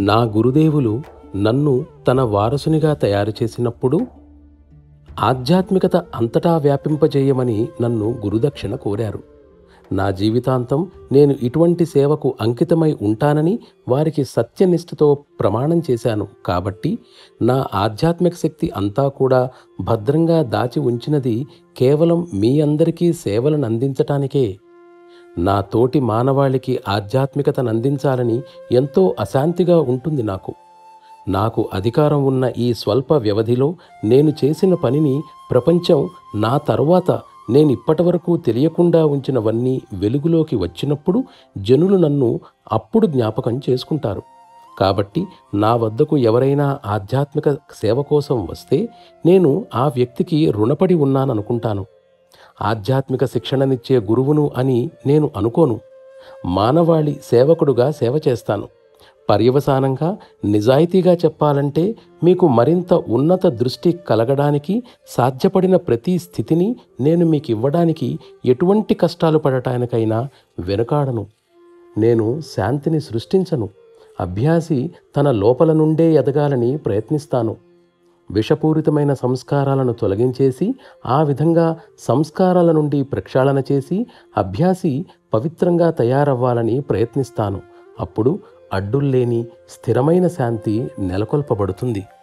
నా గురుదేవులు నన్ను తన వారసునిగా తయారు చేసినప్పుడు ఆధ్యాత్మికత అంతటా వ్యాపింపజేయమని నన్ను గురుదక్షిణ కోరారు నా జీవితాంతం నేను ఇటువంటి సేవకు అంకితమై ఉంటానని వారికి సత్యనిష్టతో ప్రమాణం చేశాను కాబట్టి నా ఆధ్యాత్మిక శక్తి అంతా కూడా భద్రంగా దాచి ఉంచినది కేవలం మీ అందరికీ సేవలను అందించటానికే నా తోటి మానవాళికి ఆధ్యాత్మికతను అందించాలని ఎంతో అశాంతిగా ఉంటుంది నాకు నాకు అధికారం ఉన్న ఈ స్వల్ప వ్యవధిలో నేను చేసిన పనిని ప్రపంచం నా తరువాత నేను ఇప్పటివరకు తెలియకుండా ఉంచినవన్నీ వెలుగులోకి వచ్చినప్పుడు జనులు నన్ను అప్పుడు జ్ఞాపకం చేసుకుంటారు కాబట్టి నా వద్దకు ఎవరైనా ఆధ్యాత్మిక సేవ కోసం వస్తే నేను ఆ వ్యక్తికి రుణపడి ఉన్నాననుకుంటాను ఆధ్యాత్మిక శిక్షణనిచ్చే గురువును అని నేను అనుకోను మానవాళి సేవకుడుగా సేవ చేస్తాను పర్యవసానంగా నిజాయితీగా చెప్పాలంటే మీకు మరింత ఉన్నత దృష్టి కలగడానికి సాధ్యపడిన ప్రతి స్థితిని నేను మీకు ఇవ్వడానికి ఎటువంటి కష్టాలు పడటానికైనా వెనుకాడను నేను శాంతిని సృష్టించను అభ్యాసి తన లోపల నుండే ఎదగాలని ప్రయత్నిస్తాను విషపూరితమైన సంస్కారాలను తొలగించేసి ఆ విధంగా సంస్కారాల నుండి ప్రక్షాళన చేసి అభ్యాసి పవిత్రంగా తయారవ్వాలని ప్రయత్నిస్తాను అప్పుడు అడ్డుల్లేని స్థిరమైన శాంతి నెలకొల్పబడుతుంది